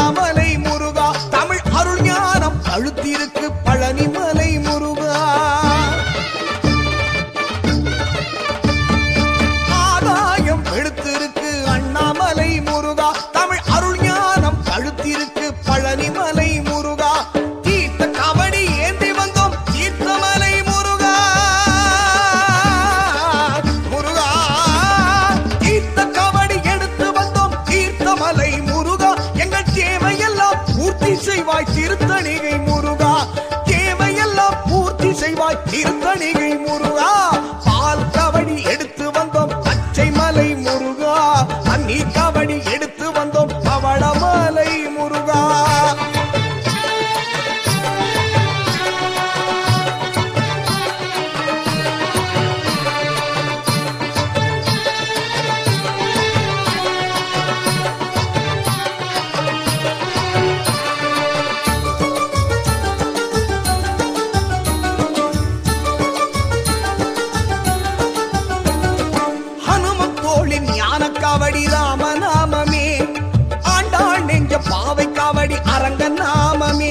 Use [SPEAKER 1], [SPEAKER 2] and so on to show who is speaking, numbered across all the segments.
[SPEAKER 1] அண்ணாமலை முருகா தமிழ் அருள் ஞானம் அழுத்திருக்கு பழனிமலை முருகா ஆதாயம் எடுத்திருக்கு அண்ணாமலை முருகா தமிழ் அருள் ஞானம் அழுத்திருக்கு பழனிமலை முருகா தீர்த்த கபடி ஏந்தி வந்தோம் தீர்த்தமலை முருகா முருகா தீர்த்த கபடி எடுத்து வந்தோம் தீர்த்தமலை முருகா எங்கள் தேவையெல்லாம் பூர்த்தி செய்வாய் திருத்தணிகை முருகா தேவையெல்லாம் பூர்த்தி செய்வாய் திருத்தணிகை முருகா பால் கபடி எடுத்து வந்தோம் பச்சை மலை முருகா அந்நீர் கபடி எடுத்து வந்தோம் பவளமலை முருகா ஹனுமத்தோளின் ஞான காவடி ராமநாமமே ஆண்டாள் நெஞ்ச பாவை காவடி அரங்க நாமமே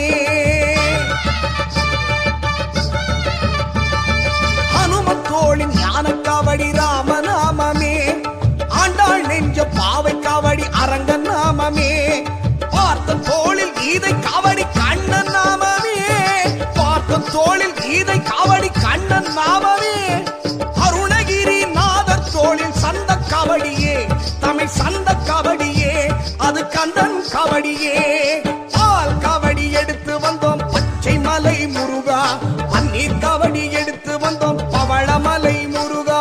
[SPEAKER 1] ஹனுமத்தோளின் ஞான காவடி ராமநாமமே ஆண்டாள் நெஞ்ச பாவை காவடி அரங்க நாமமே பார்த்த தோளில் கீதை காவடி கண்ணன் நாமமே பார்த்த தோளில் கீதை காவடி கண்ணன் நாமமே அருணகிரி நாதர் தோளில் சந்த கபடியே தமிழ் சந்த கபடியே அது கந்தன் கபடியே பால் கபடி எடுத்து வந்தோம் பச்சை மலை முருகா பன்னீர் கபடி எடுத்து வந்தோம் பவளமலை முருகா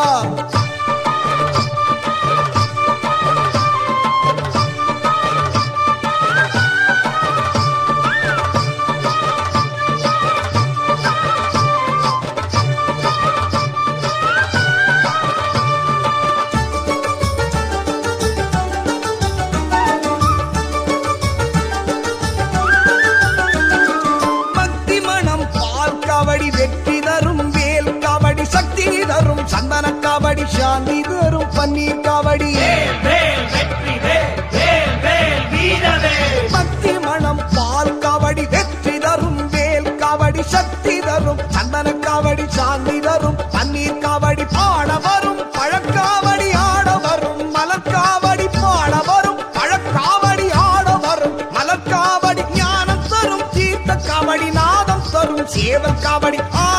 [SPEAKER 1] பக்தி மனம் பால் காவடி வெற்றி தரும் வேல் காவடி சக்தி தரும் சந்தன காவடி சாந்தி தரும் பன்னீர் காவடி
[SPEAKER 2] வேல் வெற்றி வேல் வேல் வேல் வீரவேல்
[SPEAKER 1] பக்தி மனம் பால் காவடி வெற்றி தரும் வேல் காவடி சக்தி தரும் சந்தன காவடி சாந்தி தரும் பன்னீர் காவடி பாட வரும் பழக்காவடி ஆட வரும் மலர்காவடி பாட வரும் பழக்காவடி ஆட வரும் மலர்காவடி ஞானம் தரும் தீர்த்த காவடி நாதம் தரும் சேவல் காவடி ஆ